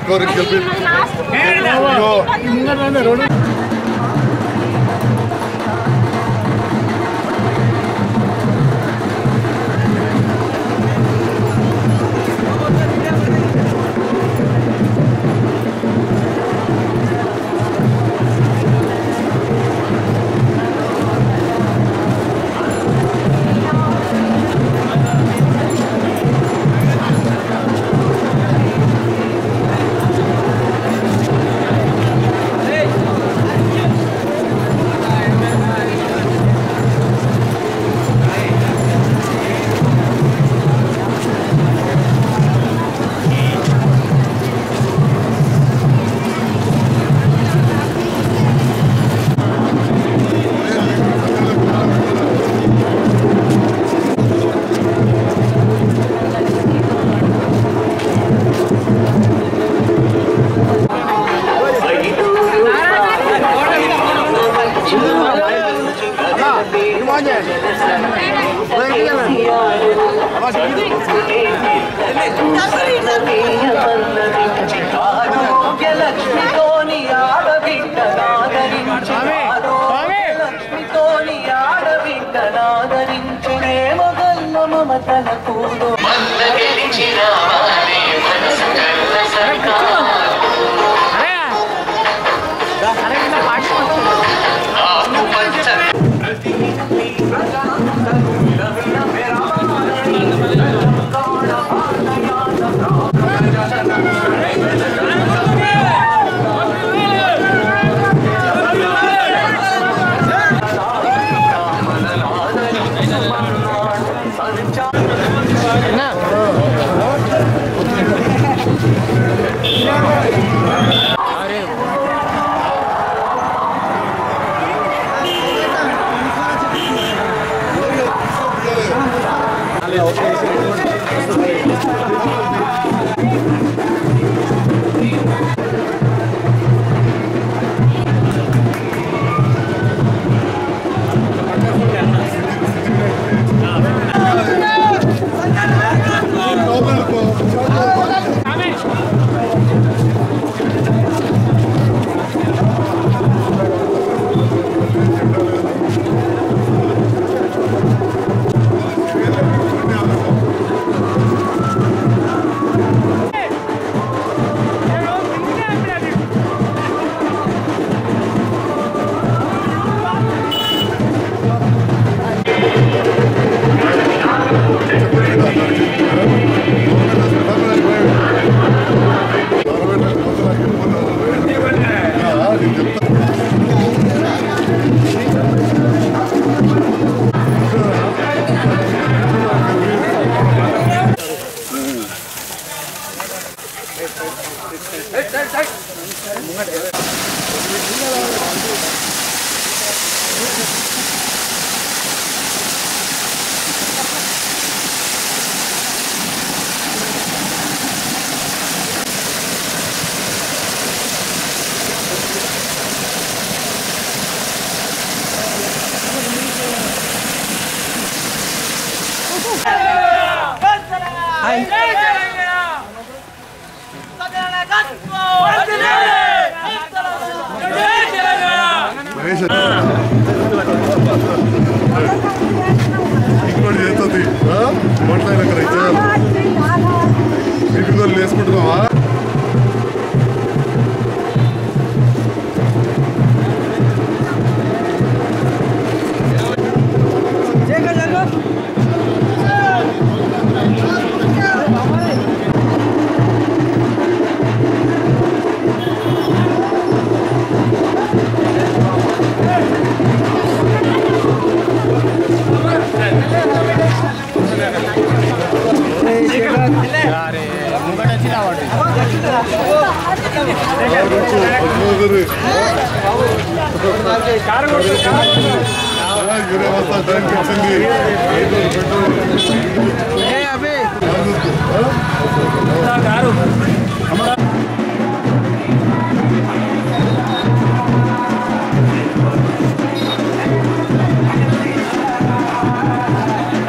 రికవరీకి గెలిపి ఇదిగో, లక్ష్మితోని ఆడబిడ్డనాదరించి లక్ష్మితోని ఆడబిడ్డనాదరించునే మొగల్ల మమతల కూడు మహేష్ ఇంకోటి చేస్తుంది మాట్లాడిన అక్కడ ఇచ్చేయాలి బీపీ వేసుకుంటున్నావా యూరియా వస్తా టైంకి వచ్చింది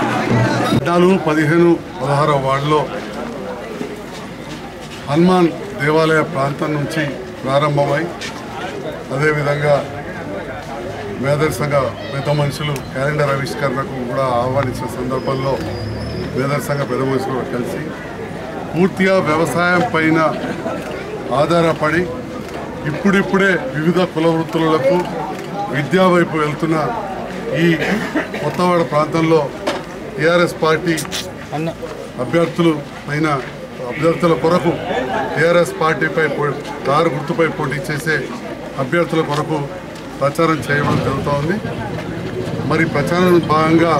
పద్నాలుగు పదిహేను పదహారవ వార్డులో హనుమాన్ దేవాలయ ప్రాంతం నుంచి ప్రారంభమై అదేవిధంగా మేధర్ సంఘ పెద్ద మనుషులు క్యాలెండర్ ఆవిష్కరణకు కూడా ఆహ్వానించిన సందర్భంలో మేధర్ సంఘ పెద్ద మనుషులు కలిసి పూర్తిగా వ్యవసాయం పైన ఆధారపడి ఇప్పుడిప్పుడే వివిధ కుల వృత్తులకు విద్యా వైపు వెళ్తున్న ఈ కొత్తవాడ ప్రాంతంలో టీఆర్ఎస్ పార్టీ అభ్యర్థులు పైన అభ్యర్థుల కొరకు టీఆర్ఎస్ పార్టీపై పో- కారు గుర్తుపై పోటీ చేసే అభ్యర్థుల కొరకు ప్రచారం చేయడం జరుగుతోంది మరి ప్రచారం భాగంగా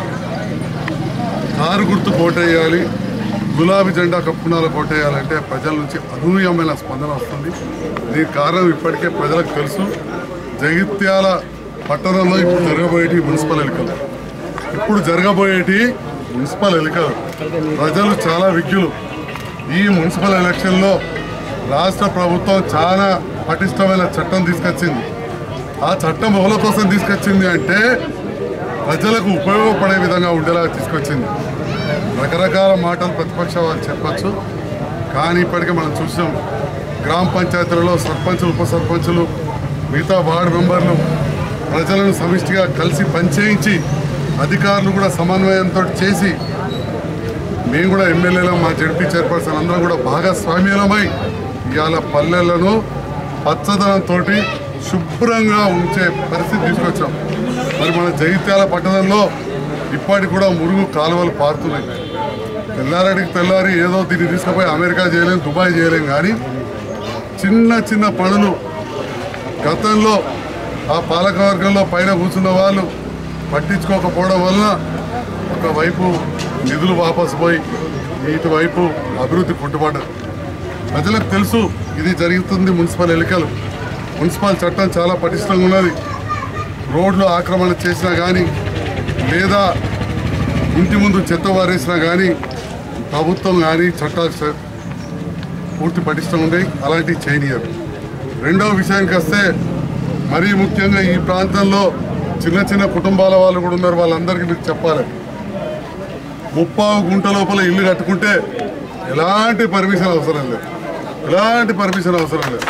కారు గుర్తు కోటేయాలి గులాబీ జెండా కప్పునాలు కోటేయాలంటే ప్రజల నుంచి అనూహ్యమైన స్పందన వస్తుంది దీనికి కారణం ఇప్పటికే ప్రజలకు తెలుసు జగిత్యాల పట్టణంలో ఇప్పుడు జరగబోయేటి మున్సిపల్ ఎన్నికలు ఇప్పుడు జరగబోయేటి మున్సిపల్ ఎన్నికలు ప్రజలు చాలా విజ్ఞులు ఈ మున్సిపల్ ఎలక్షన్లో రాష్ట్ర ప్రభుత్వం చాలా పటిష్టమైన చట్టం తీసుకొచ్చింది ఆ చట్టం ఎవరి కోసం తీసుకొచ్చింది అంటే ప్రజలకు ఉపయోగపడే విధంగా ఉండేలా తీసుకొచ్చింది రకరకాల మాటలు ప్రతిపక్ష వాళ్ళు చెప్పచ్చు కానీ ఇప్పటికే మనం చూసాం గ్రామ పంచాయతీలలో సర్పంచులు ఉప సర్పంచులు మిగతా వార్డు మెంబర్లు ప్రజలను సమిష్టిగా కలిసి పనిచేయించి అధికారులు కూడా సమన్వయంతో చేసి మేము కూడా ఎమ్మెల్యేలు మా జడ్పీ చైర్పర్సన్ అందరం కూడా భాగస్వామ్యులమై ఇవాళ పల్లెలను పచ్చదనంతో శుభ్రంగా ఉంచే పరిస్థితి తీసుకొచ్చాం మరి మన జగిత్యాల పట్టణంలో ఇప్పటికి కూడా మురుగు కాలువలు పారుతున్నాయి తెల్లారడికి తెల్లారి ఏదో దీన్ని తీసుకుపోయి అమెరికా చేయలేం దుబాయ్ చేయలేం కానీ చిన్న చిన్న పనులు గతంలో ఆ పాలకవర్గంలో పైన కూర్చున్న వాళ్ళు పట్టించుకోకపోవడం వలన ఒకవైపు నిధులు వాపసు పోయి ఇటువైపు అభివృద్ధి కుంటుపడ్డది ప్రజలకు తెలుసు ఇది జరుగుతుంది మున్సిపల్ ఎన్నికలు మున్సిపల్ చట్టం చాలా పటిష్టంగా ఉన్నది రోడ్లు ఆక్రమణ చేసినా కానీ లేదా ఇంటి ముందు చెత్త వారేసినా కానీ ప్రభుత్వం కానీ చట్టాలు చ- పూర్తి పటిష్టంగా ఉన్నాయి అలాంటివి చేయనీయరు రెండవ విషయానికి వస్తే మరీ ముఖ్యంగా ఈ ప్రాంతంలో చిన్న చిన్న కుటుంబాల వాళ్ళు కూడా ఉన్నారు వాళ్ళందరికీ మీకు చెప్పాలి ముప్పావు గుంట లోపల ఇల్లు కట్టుకుంటే ఎలాంటి పర్మిషన్ అవసరం లేదు ఎలాంటి పర్మిషన్ అవసరం లేదు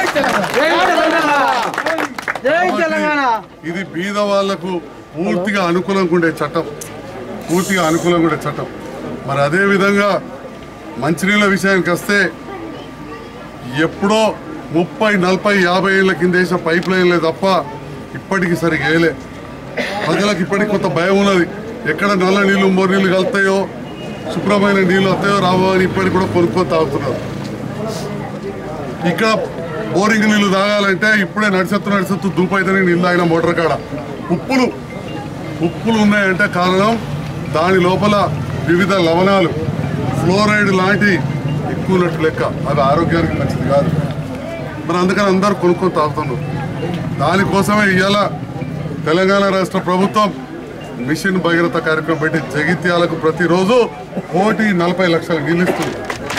ఇది బీద వాళ్లకు పూర్తిగా అనుకూలంగా ఉండే చట్టం పూర్తిగా అనుకూలంగా ఉండే చట్టం మరి అదే విధంగా మంచినీళ్ళ విషయానికి వస్తే ఎప్పుడో ముప్పై నలభై యాభై ఏళ్ళ కింద వేసిన పైప్ లైన్లే తప్ప ఇప్పటికి సరిగా వేయలే ప్రజలకు ఇప్పటికి కొంత భయం ఉన్నది ఎక్కడ నల్ల నీళ్లు మోరు నీళ్లు కలుతాయో శుభ్రమైన నీళ్లు వస్తాయో రావో అని ఇప్పటికి కూడా కొనుక్కొని తాగుతున్నారు ఇక్కడ బోరింగ్ నీళ్లు తాగాలంటే ఇప్పుడే నడిచెత్తు నడిచెత్తు దూపైతేనే నీళ్ళు తాగిన మోటార్ కాడ ఉప్పులు ఉప్పులు ఉన్నాయంటే కారణం దాని లోపల వివిధ లవణాలు ఫ్లోరైడ్ లాంటి ఎక్కువ ఉన్నట్టు లెక్క అవి ఆరోగ్యానికి మంచిది కాదు మరి అందుకని అందరూ కొనుక్కొని తాగుతున్నారు దానికోసమే ఇవాళ తెలంగాణ రాష్ట్ర ప్రభుత్వం మిషన్ భగీరథ కార్యక్రమం పెట్టి జగిత్యాలకు ప్రతిరోజు కోటి నలభై లక్షలు నిలుస్తుంది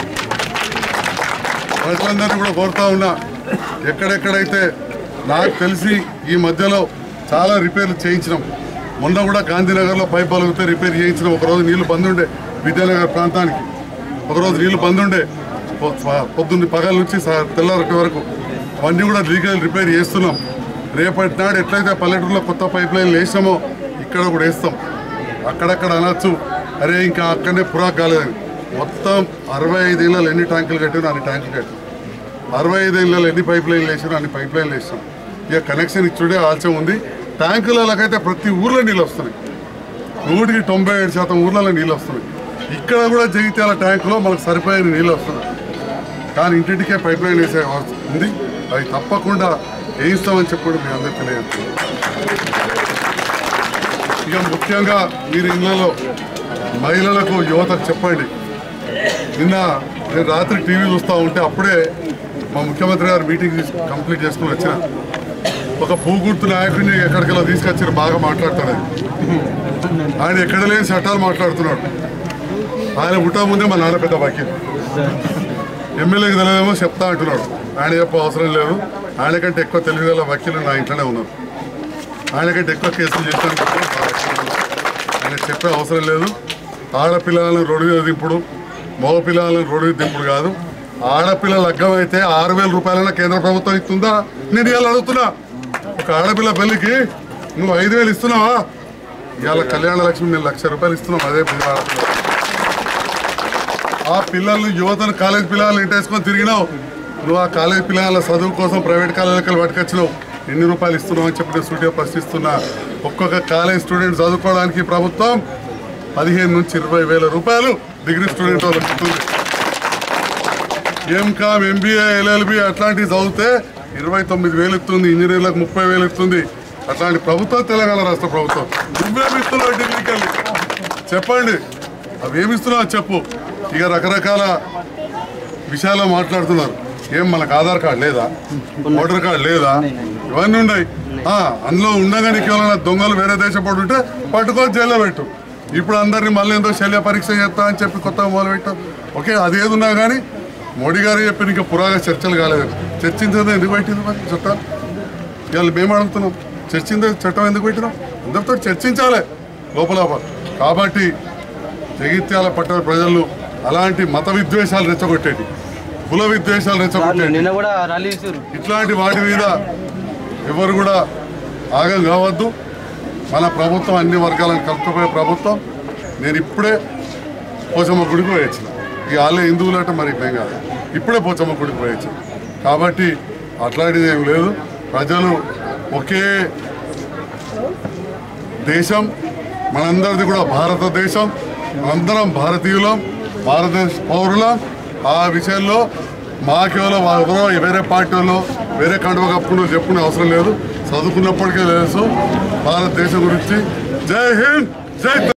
ప్రజలందరినీ కూడా కోరుతా ఉన్నా ఎక్కడెక్కడైతే నాకు తెలిసి ఈ మధ్యలో చాలా రిపేర్లు చేయించినాం మొన్న కూడా గాంధీనగర్లో పైప్ బలిగితే రిపేర్ చేయించినాం ఒకరోజు నీళ్లు బంద్ ఉండే విద్యానగర్ ప్రాంతానికి ఒకరోజు నీళ్లు బంద్ ఉండే పొ- ప- పొద్దున్న పగల నుంచి సా- తెల్లారటి వరకు అవన్నీ కూడా లీగల్ రిపేర్ చేస్తున్నాం రేపటి నాడు ఎట్లయితే పల్లెటూరులో కొత్త పైప్ లైన్లు వేసామో ఇక్కడ కూడా వేస్తాం అక్కడక్కడ అనొచ్చు అరే ఇంకా అక్కడనే పురాక్ కాలేదని మొత్తం అరవై ఐదు ఇళ్ళలో ఎన్ని ట్యాంకులు కట్టినా అన్ని ట్యాంకులు కట్టాం అరవై ఐదు ఇళ్ళలో ఎన్ని పైప్ లైన్లు వేసినా అన్ని పైప్ లైన్లు వేసాం ఇక కనెక్షన్ ఇచ్చుడే ఆలస్యం ఉంది ట్యాంకులకైతే ప్రతి ఊర్లో నీళ్ళు వస్తున్నాయి నూటికి తొంభై ఏడు శాతం ఊర్లలో నీళ్ళు వస్తున్నాయి ఇక్కడ కూడా జగిత్యాల ట్యాంకులో మనకు సరిపోయిన నీళ్ళు వస్తున్నాయి కానీ ఇంటింటికే పైప్ లైన్ వేసే అవసరం ఉంది అవి తప్పకుండా వేయిస్తామని చెప్పి మీ అందరికీ తెలియదు ఇక ముఖ్యంగా మీరు ఇళ్లలో మహిళలకు యువతకు చెప్పండి నిన్న నేను రాత్రి టీవీ చూస్తూ ఉంటే అప్పుడే మా ముఖ్యమంత్రి గారు మీటింగ్ తీసు కంప్లీట్ చేసుకుని వచ్చిన ఒక పూగుర్తు నాయకుడిని ఎక్కడికెళ్ళో తీసుకొచ్చి బాగా మాట్లాడతాడు ఆయన. ఆయన ఎక్కడ లేని చట్టాలు మాట్లాడుతున్నాడు ఆయన పుట్టక ముందే మా నాన్న పెద్ద వకీల్ ఎమ్మెల్యేకి తెలియదేమో చెప్తా అంటున్నాడు ఆయన చెప్ప అవసరం లేదు ఆయన కంటే ఎక్కువ తెలివిగల వకీలు నా ఇంట్లోనే ఉన్నారు ఆయన కంటే ఎక్కువ కేసులు చేస్తాను ఆయన చెప్పే అవసరం లేదు ఆడపిల్లలను రోడ్డు మీద దింపుడు మగ పిల్లలను రోడ్డు మీద దింపుడు కాదు ఆడపిల్ల లగ్గం అయితే ఆరు వేల రూపాయలైనా కేంద్ర ప్రభుత్వం ఇస్తుందా నేను ఇవాళ అడుగుతున్నా ఒక ఆడపిల్ల పెళ్లికి నువ్వు ఐదు వేలు ఇస్తున్నావా ఇవాళ కళ్యాణ లక్ష్మి నేను లక్ష రూపాయలు ఇస్తున్నాం అదే పిల్ల ఆడపిల్ల. ఆ పిల్లల్ని యువతను కాలేజ్ పిల్లల్ని ఇంటేసుకొని తిరిగినావు నువ్వు ఆ కాలేజ్ పిల్లల చదువు కోసం ప్రైవేట్ కాలేజీకి పట్టుకొచ్చినావు ఎన్ని రూపాయలు ఇస్తున్నావు అని చెప్పి నేను స్టూడియో ప్రశ్నిస్తున్నా ఒక్కొక్క కాలేజ్ స్టూడెంట్ చదువుకోవడానికి ప్రభుత్వం పదిహేను నుంచి ఇరవై వేల రూపాయలు డిగ్రీ స్టూడెంట్ వాళ్ళకి ఇస్తుంది ఎంకామ్ ఎంబీఏ ఎల్ఎల్బి అట్లాంటివి చదివితే ఇరవై తొమ్మిది వేలు ఇస్తుంది ఇంజనీర్లకు ముప్పై వేలు ఇస్తుంది అట్లాంటి ప్రభుత్వం తెలంగాణ రాష్ట్ర ప్రభుత్వం నువ్వేమి ఇస్తున్నావు ఢిల్లీకి వెళ్ళి చెప్పండి అవి ఏమి ఇస్తున్నావు అది చెప్పు ఇక రకరకాల విషయాలు మాట్లాడుతున్నారు ఏం మనకు ఆధార్ కార్డు లేదా ఓటర్ కార్డు లేదా ఇవన్నీ ఉన్నాయి ఆ, అందులో ఉండగానే కేవలం దొంగలు వేరే దేశం పడి ఉంటే పట్టుకొని జైల్లో పెట్టు ఇప్పుడు అందరినీ మళ్ళీ ఏందో శల్య పరీక్ష చేస్తా అని చెప్పి కొత్తగా మొదలు పెట్టాం ఓకే అది ఏది ఉన్నా కానీ మోడీ గారు చెప్పిన ఇంకా పురాగా చర్చలు కాలేదు చర్చించేది ఎందుకు పెట్టింది మరి చుట్టాలు ఇవాళ మేము అడుగుతున్నాం చర్చిందే చట్టం ఎందుకు పెట్టినాం అందరితో చర్చించాలి లోపల కాబట్టి జగిత్యాల పట్టణ ప్రజలు అలాంటి మత విద్వేషాలు రెచ్చగొట్టేటి కుల విద్వేషాలు రెచ్చగొట్టేటి నిన్న కూడా ర్యాలీ చేశారు ఇట్లాంటి వాటి మీద ఎవరు కూడా ఆగం కావద్దు మన ప్రభుత్వం అన్ని వర్గాలను కలుపుకుపోయే ప్రభుత్వం నేను ఇప్పుడే పోచమ్మ గుడికి పోయొచ్చిన ఇక వాళ్ళే హిందువులు అంటే మరి ఇప్పుడేం కాదు ఇప్పుడే పోచమ్మ గుడికి పోయొచ్చు కాబట్టి అట్లాంటిది ఏం లేదు ప్రజలు ఒకే దేశం మనందరిది కూడా భారతదేశం మనందరం భారతీయులం భారతదేశ పౌరులం ఆ విషయంలో మా కేవలం ఎవరో వేరే పార్టీ వాళ్ళు వేరే కండువ కప్పుకుని చెప్పుకునే అవసరం లేదు చదువుకున్నప్పటికే తెలుసు భారతదేశం గురించి జై హింద్ జై తెలంగాణ.